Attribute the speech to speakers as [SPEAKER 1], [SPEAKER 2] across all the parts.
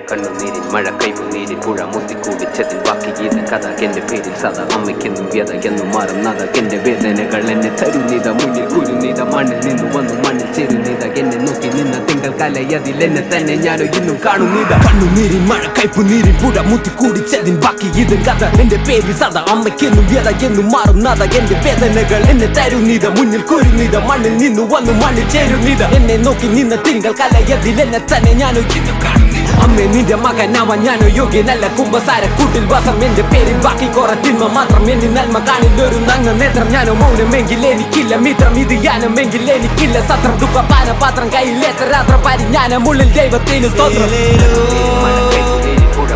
[SPEAKER 1] കണ്ണുനീരിൽ മഴ കൈവുനീരിൽ പുഴ മുത്തിക്കൂടിച്ചതിൽ ബാക്കി ഗീത കഥ എന്റെ പേരിൽ സദാ അമ്മയ്ക്കെന്നും വ്യത എന്നും മാറുന്നത എന്റെ വേദനകൾ എന്നെ തരുന്നിത മുന്നിൽ കുരുന്നിത മണ്ണിൽ നിന്നു വന്നു മണ്ണിൽ ചേരുന്നിത എന്നെ നോക്കി നിന്ന തിങ്കൾ കലയതിൽ എന്നെ തന്നെ ഞാനോ ഇന്നും കാണുന്നിത
[SPEAKER 2] കണ്ണുനീരിൽ മഴ കയ്പുനീരിൽ പുഴ മുത്തിക്കൂടിച്ചതിൻ ബാക്കി ഇത് കഥ എന്റെ പേര് സദാ അമ്മയ്ക്കെന്നും വ്യത എന്നും മാറുന്നത എന്റെ വേദനകൾ എന്നെ തരുന്നിത മുന്നിൽ കുരുന്നിത മണ്ണിൽ നിന്നു വന്നു മണ്ണിൽ ചേരുന്നിത എന്നെ നോക്കി നിന്ന തിങ്കൾ കലയതിൽ എന്നെ തന്നെ ഞാനോ ഇന്നും കാണുന്നിത അമ്മേ നിന്റെ മകനാവാൻ ഞാനോ യോഗ്യനല്ല കുംഭസാര കൂട്ടിൽ വാസം എന്റെ പേരിൽ ബാക്കി കുറെ തിന്മ മാത്രം എന്നിൽ നന്മ കാണില്ലൊരു നങ്ങ നേത്രം ഞാനോ മൗനമെങ്കിൽ എനിക്കില്ല മിത്രം ഇത് യാനമെങ്കിൽ എനിക്കില്ല സത്രം ദുഃഖ പാനപാത്രം കയ്യിലേറ്റ രാത്ര പരിജ്ഞാനമുള്ളിൽ ദൈവത്തിന് സ്തോത്രം
[SPEAKER 1] മഴ കൈവുനീരിൽ പുഴ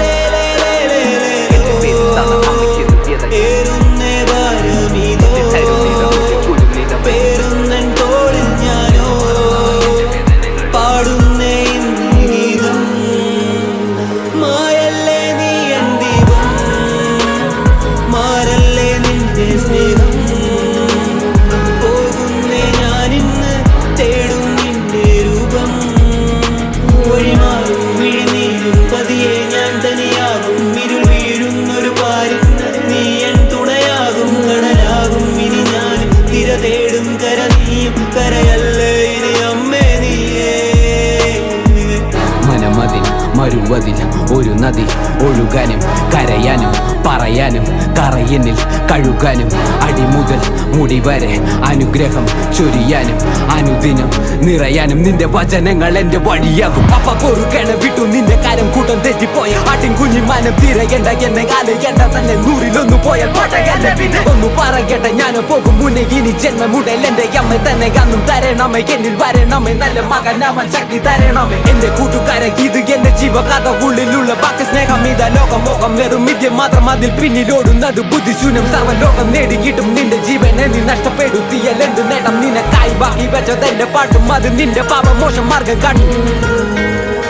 [SPEAKER 1] എന്റെ പേരിൽ സദാ അമ്മയ്ക്കെന്നും വ്യത
[SPEAKER 3] പേരുന്നേ ഭാരമിതോ
[SPEAKER 1] തരുന്നിത മുന്നിൽ കുരുന്നിത
[SPEAKER 3] പേരുന്നൻ തോളിൽ ഞാനോ പാടുന്നേ ഇന്നീ ഗീതം മായല്ലേ നീ എൻ ദീപം മാറല്ലേ നിന്റെ സ്നേഹം പോകുന്നേ ഞാനിന്ന് തേടും നിന്റെ രൂപം വഴിമാറും വിഴിനീരും പതിയെ ഞാൻ തനിയാകും ഇരുൾ വീഴുന്നൊരു പാരിൽ നീ എൻ തുണയാകും കടലാകും ഇനി ഞാൻ തിര തേടും കര നീയും കരയല്ലേ ഇനി അമ്മേ നീയേ
[SPEAKER 2] മനമതിൽ മരുവതിൽ ഒരു നദി ഒഴുകാനും കരയാനും പറയാനും കറയനിൽ കഴുകാനും അടിമുതൽ മുടി വരെ അനുഗ്രഹം ചൊരിയാനും അനുദിനം നിറയാനും നിന്റെ വചനങ്ങൾ എന്റെ വഴിയാകും അപ്പ പൊറുക്കണ വിട്ടു നിന്റെ കാര്യം കൂട്ടം തെറ്റിപ്പോയ ആട്ടിൻ കുഞ്ഞിമാനം തിരയേണ്ട എന്നെ കാലയേണ്ട തന്നെ നൂറിലൊന്നു പോയാൽ പോട്ടകല്ല പിന്നെ ഒന്നു പറയട്ടെ ഞാൻ പോകും മുന്നേ ഇനി ജന്മമുടൽ എന്റെ അമ്മ തന്നെ അന്നും തരണമേ എന്നിൽ വരണമേ നല്ല മകനാമൻ ശക്തി തരണമേ എന്റെ കൂട്ടുകാരെ ഇത് എന്റെ ജീവകഥ ഉള്ളിലുള്ള ബാക്കി സ്നേഹം ഇതാ ലോകം മോഹം വെറും മിഥ്യം മാത്രം അതിൽ പിന്നിലോടുന്നത് ബുദ്ധിശൂന്യം സർവ്വലോകം നേടിയിട്ടും നിന്റെ ജീവനെ നീ നഷ്ടപ്പെടുത്തിയാൽ എന്ത് നേട്ടം നിനക്കായി ബാക്കി വെച്ചതെന്റെ പാട്ടും അത് നിന്റെ പാപമോശം മാർഗം കാട്ടും